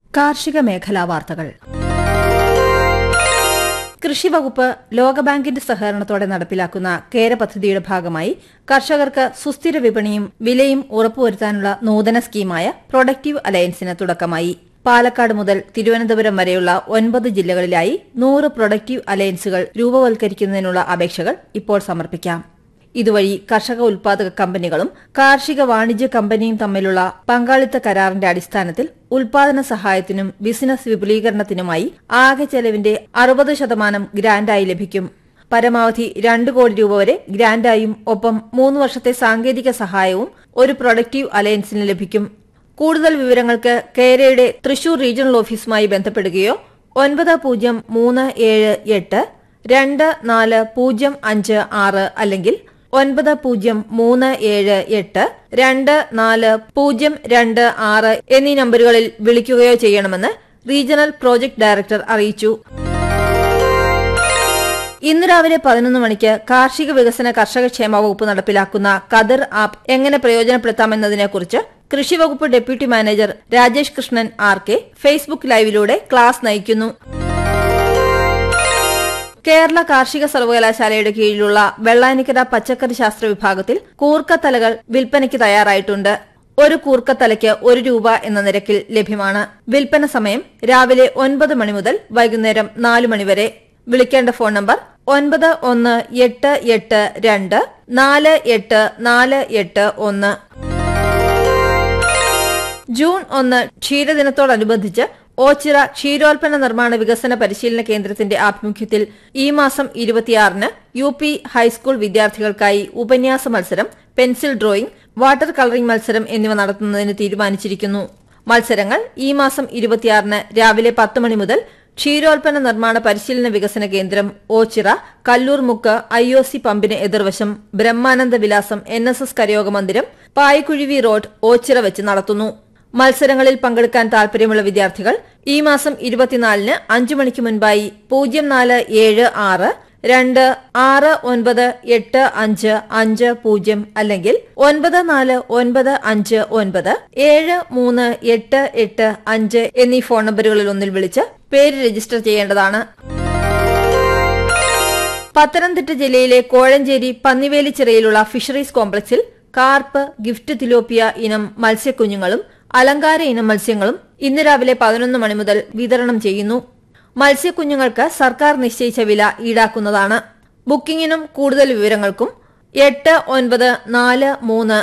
കാർഷിക മേഖലാ വാർത്തകൾ കൃഷിവകുപ്പ് ലോകബാങ്കിന്റെ സഹകരണത്തോടെ നടപ്പിലാക്കുന്ന കേര പദ്ധതിയുടെ ഭാഗമായി കർഷകർക്ക് സുസ്ഥിര വിപണിയും വിലയും ഉറപ്പുവരുത്താനുള്ള നൂതന സ്കീമായ പ്രൊഡക്റ്റീവ് അലയൻസിന് തുടക്കമായി പാലക്കാട് മുതൽ തിരുവനന്തപുരം വരെയുള്ള ഒൻപത് ജില്ലകളിലായി നൂറ് പ്രൊഡക്റ്റീവ് അലയൻസുകൾ രൂപവൽക്കരിക്കുന്നതിനുള്ള അപേക്ഷകൾ ഇപ്പോൾ സമർപ്പിക്കാം ഇതുവഴി കർഷക ഉൽപാദക കമ്പനികളും കാർഷിക വാണിജ്യ കമ്പനിയും തമ്മിലുള്ള പങ്കാളിത്ത കരാറിന്റെ അടിസ്ഥാനത്തിൽ ഉൽപാദന സഹായത്തിനും ബിസിനസ് വിപുലീകരണത്തിനുമായി ആകെ ചെലവിന്റെ അറുപത് ശതമാനം ഗ്രാന്റായി ലഭിക്കും പരമാവധി രണ്ട് കോടി രൂപ വരെ ഗ്രാന്റായും ഒപ്പം മൂന്ന് വർഷത്തെ സാങ്കേതിക സഹായവും ഒരു പ്രൊഡക്റ്റീവ് അലയൻസിന് ലഭിക്കും കൂടുതൽ വിവരങ്ങൾക്ക് കേരയുടെ തൃശൂർ റീജിയണൽ ഓഫീസുമായി ബന്ധപ്പെടുകയോ ഒൻപത് പൂജ്യം മൂന്ന് ഏഴ് എട്ട് രണ്ട് നാല് പൂജ്യം അഞ്ച് ആറ് അല്ലെങ്കിൽ ഒൻപത് പൂജ്യം മൂന്ന് ഏഴ് എട്ട് രണ്ട് നാല് പൂജ്യം രണ്ട് ആറ് എന്നീ നമ്പറുകളിൽ വിളിക്കുകയോ ചെയ്യണമെന്ന് റീജിയണൽ പ്രോജക്ട് ഡയറക്ടർ അറിയിച്ചു ഇന്ന് രാവിലെ പതിനൊന്ന് മണിക്ക് കാർഷിക വികസന കർഷക ക്ഷേമ വകുപ്പ് നടപ്പിലാക്കുന്ന കതിർ ആപ്പ് എങ്ങനെ പ്രയോജനപ്പെടുത്താമെന്നതിനെക്കുറിച്ച് കൃഷിവകുപ്പ് deputy manager Rajesh Krishnan R K Facebook ലൈവിലൂടെ ക്ലാസ് നയിക്കുന്നു കേരള കാർഷിക സർവകലാശാലയുടെ കീഴിലുള്ള വെള്ളാനിക്കര പച്ചക്കറി ശാസ്ത്ര വിഭാഗത്തിൽ കൂർക്കത്തലകൾ വിൽപ്പനയ്ക്ക് തയ്യാറായിട്ടുണ്ട് ഒരു കൂർക്കത്തലയ്ക്ക് ഒരു രൂപ എന്ന നിരക്കിൽ ലഭ്യമാണ് വിൽപ്പന സമയം രാവിലെ ഒൻപത് മണി മുതൽ വൈകുന്നേരം നാല് മണി വരെ വിളിക്കേണ്ട ഫോൺ നമ്പർ ഒൻപത് ഒന്ന് എട്ട് എട്ട് രണ്ട് നാല് എട്ട് നാല് എട്ട് ഒന്ന് ജൂൺ ഒന്ന് ക്ഷീരദിനത്തോടനുബന്ധിച്ച് ഓച്ചിറ ക്ഷീരോൽപ്പന്ന നിർമ്മാണ വികസന പരിശീലന കേന്ദ്രത്തിന്റെ ആഭിമുഖ്യത്തിൽ ഈ മാസം ഇരുപത്തിയാറിന് യു പി ഹൈസ്കൂൾ വിദ്യാർത്ഥികൾക്കായി ഉപന്യാസ മത്സരം പെൻസിൽ ഡ്രോയിംഗ് വാട്ടർ കളറിംഗ് മത്സരം എന്നിവ നടത്തുന്നതിന് തീരുമാനിച്ചിരിക്കുന്നു മത്സരങ്ങൾ ഈ മാസം ഇരുപത്തിയാറിന് രാവിലെ പത്ത് മണി മുതൽ ക്ഷീരോൽപ്പന്ന നിർമ്മാണ പരിശീലന വികസന കേന്ദ്രം ഓച്ചിറ കല്ലൂർ മുക്ക് ഐ ഒ സി പമ്പിന് എതിർവശം ബ്രഹ്മാനന്ദ വിലാസം എൻ എസ് എസ് കരയോഗ മന്ദിരം പായിക്കുഴിവി റോഡ് ഓച്ചിറ വെച്ച് നടത്തുന്നു മത്സരങ്ങളിൽ പങ്കെടുക്കാൻ താൽപര്യമുള്ള വിദ്യാർത്ഥികൾ ഈ മാസം ഇരുപത്തിനാലിന് അഞ്ചു മണിക്ക് മുൻപായി പൂജ്യം നാല് ഏഴ് ആറ് രണ്ട് ആറ് ഒൻപത് എട്ട് അഞ്ച് അഞ്ച് പൂജ്യം അല്ലെങ്കിൽ ഒൻപത് നാല് ഒൻപത് അഞ്ച് ഒൻപത് ഏഴ് മൂന്ന് എട്ട് എട്ട് അഞ്ച് എന്നീ ഫോൺ നമ്പറുകളിൽ ഒന്നിൽ വിളിച്ച് പേര് രജിസ്റ്റർ ചെയ്യേണ്ടതാണ് പത്തനംതിട്ട ജില്ലയിലെ കോഴഞ്ചേരി പന്നിവേലിച്ചിറയിലുള്ള ഫിഷറീസ് കോംപ്ലക്സിൽ കാർപ്പ് ഗിഫ്റ്റ് തിലോപ്പിയ ഇനം മത്സ്യക്കുഞ്ഞുങ്ങളും അലങ്കാര ഇനം മത്സ്യങ്ങളും ഇന്ന് രാവിലെ പതിനൊന്ന് മണി മുതൽ വിതരണം ചെയ്യുന്നു മത്സ്യക്കുഞ്ഞുങ്ങൾക്ക് സർക്കാർ നിശ്ചയിച്ച വില ഈടാക്കുന്നതാണ് ബുക്കിംഗിനും കൂടുതൽ വിവരങ്ങൾക്കും എട്ട് ഒൻപത് നാല് മൂന്ന്